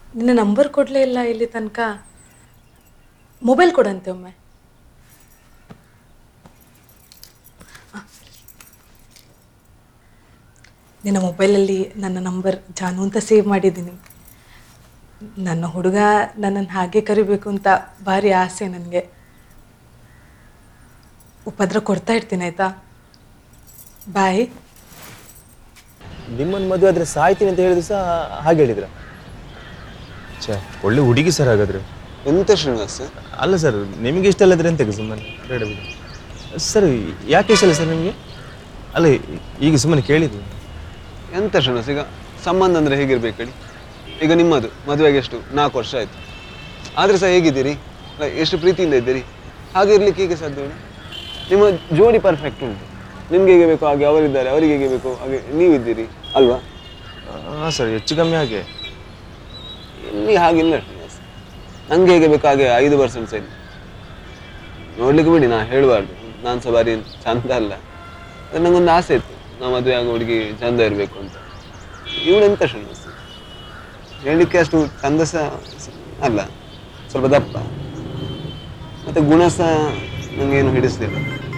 ನಿನ್ನ ನಂಬರ್ ಕೊಡಲೇ ಇಲ್ಲ ಇಲ್ಲಿ ತನಕ ಮೊಬೈಲ್ ಕೊಡಂತೆ ಒಮ್ಮೆ ಆ. ನಿನ್ನ ಮೊಬೈಲಲ್ಲಿ ನನ್ನ ನಂಬರ್ ಜಾನು ಅಂತ ಸೇವ್ ಮಾಡಿದ್ದೀನಿ ನನ್ನ ಹುಡುಗ ನನ್ನನ್ನು ಹಾಗೆ ಕರಿಬೇಕು ಅಂತ ಭಾರಿ ಆಸೆ ನನಗೆ ಉಪದ್ರ ಕೊಡ್ತಾ ಇರ್ತೀನಿ ಆಯ್ತಾ ಬಾಯ್ ನಿಮ್ಮನ್ನು ಮದುವೆ ಆದರೆ ಸಾಯ್ತೀನಿ ಅಂತ ಹೇಳಿದ್ರು ಸಹ ಹಾಗೆ ಹೇಳಿದ್ರ ಛೇ ಒಳ್ಳೆ ಹುಡುಗಿ ಸರ್ ಹಾಗಾದ್ರೆ ಎಂತ ಶ್ರೀನಿವಾಸ್ ಅಲ್ಲ ಸರ್ ನಿಮಗೆ ಇಷ್ಟ ಅಲ್ಲದ್ರೆ ಎಂತಕ್ಕೆ ಸುಮ್ಮನೆ ಬೇಡ ಬಿಡಿ ಸರ್ ಯಾಕೆ ಇಷ್ಟ ಅಲ್ಲ ಸರ್ ನಿಮಗೆ ಅಲ್ಲ ಈಗ ಸುಮ್ಮನೆ ಕೇಳಿದ್ದು ಎಂತ ಶ್ರೀನಿವಾಸ್ ಈಗ ಸಂಬಂಧ ಅಂದರೆ ಹೇಗಿರ್ಬೇಕು ಹೇಳಿ ಈಗ ನಿಮ್ಮದು ಮದುವೆಗೆ ಎಷ್ಟು ನಾಲ್ಕು ವರ್ಷ ಆಯಿತು ಆದರೆ ಸಹ ಹೇಗಿದ್ದೀರಿ ಅಲ್ಲ, ಎಷ್ಟು ಪ್ರೀತಿಯಿಂದ ಇದ್ದೀರಿ ಹಾಗೆ ಇರ್ಲಿಕ್ಕೆ ಹೇಗೆ ಸಾಧ್ಯ ಹೇಳಿ ನಿಮ್ಮ ಜೋಡಿ ಪರ್ಫೆಕ್ಟ್ ಉಂಟು ನಿಮ್ಗೆ ಹೇಗೆ ಬೇಕು ಹಾಗೆ ಅವರಿದ್ದಾರೆ ಅವರಿಗೆ ಹೇಗೆ ಬೇಕು ಹಾಗೆ ನೀವಿದ್ದೀರಿ ಅಲ್ವಾ ಹಾಂ ಸರ್ ಹೆಚ್ಚು ಕಮ್ಮಿ ಹಾಗೆ ಇಲ್ಲಿ ಹಾಗಿಲ್ಲ ಶ್ರೀನಿವಾಸ್ ನಂಗೆ ಹೇಗೆ ಬೇಕು ಹಾಗೆ ಐದು ಪರ್ಸೆಂಟ್ ಸರಿ ನೋಡ್ಲಿಕ್ಕೆ ಬಿಡಿ ನಾ ಹೇಳಬಾರ್ದು ನಾನು ಸಹ ಬಾರಿ ಚಂದ ಅಲ್ಲ ಅದು ನಂಗೊಂದು ಆಸೆ ಇತ್ತು ನಾ ಮದುವೆ ಆಗೋ ಹುಡುಗಿ ಚಂದ ಇರಬೇಕು ಅಂತ ಇವಳು ಎಂತ ಶ್ರೀನಿವಾಸ್ ಹೇಳಲಿಕ್ಕೆ ಅಷ್ಟು ಚಂದ ಸಹ ಅಲ್ಲ ಸ್ವಲ್ಪ ದಪ್ಪ ಮತ್ತೆ ಗುಣ ಸಹ ನಂಗೇನು ಹಿಡಿಸ್ಲಿಲ್ಲ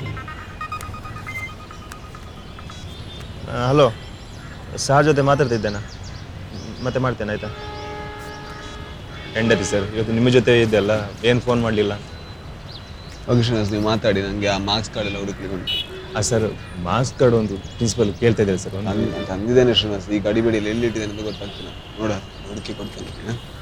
ಹಲೋ ಸರ್ ಜೊತೆ ಮಾತಾಡ್ತಿದ್ದೇನಾ ಮತ್ತೆ ಮಾಡ್ತೇನೆ ಆಯ್ತಾ ಹೆಂಡತಿ ಸರ್ ಇವತ್ತು ನಿಮ್ಮ ಜೊತೆ ಇದ್ದೆಲ್ಲ ಏನು ಫೋನ್ ಮಾಡಲಿಲ್ಲ ಓಕೆ ಶ್ರೀನಿವಾಸ್ ನೀವು ಮಾತಾಡಿ ನನಗೆ ಆ ಮಾರ್ಕ್ಸ್ ಕಾರ್ಡ್ ಎಲ್ಲ ಹುಡುಕ್ಲಿಕ್ಕೆ ಉಂಟು ಆ ಸರ್ ಮಾಸ್ಕ್ ಕಾರ್ಡ್ ಒಂದು ಪ್ರಿನ್ಸಿಪಲ್ ಕೇಳ್ತಾ ಇದ್ದಾರೆ ಸರ್ ಒಂದು ತಂದ್- ತಂದಿದ್ದೇನೆ ಶ್ರೀನಿವಾಸ್ ಈ ಗಡಿಬಿಡಿಯಲ್ಲಿ ಎಲ್ಲಿಟ್ಟಿದ್ದೇನೆ ಅಂತ ಗೊತ್ತಾಗ್ತಿಲ್ಲ ನೋಡ ಹುಡುಕಿ ಕೊಡ್ತೇನೆ ಹ?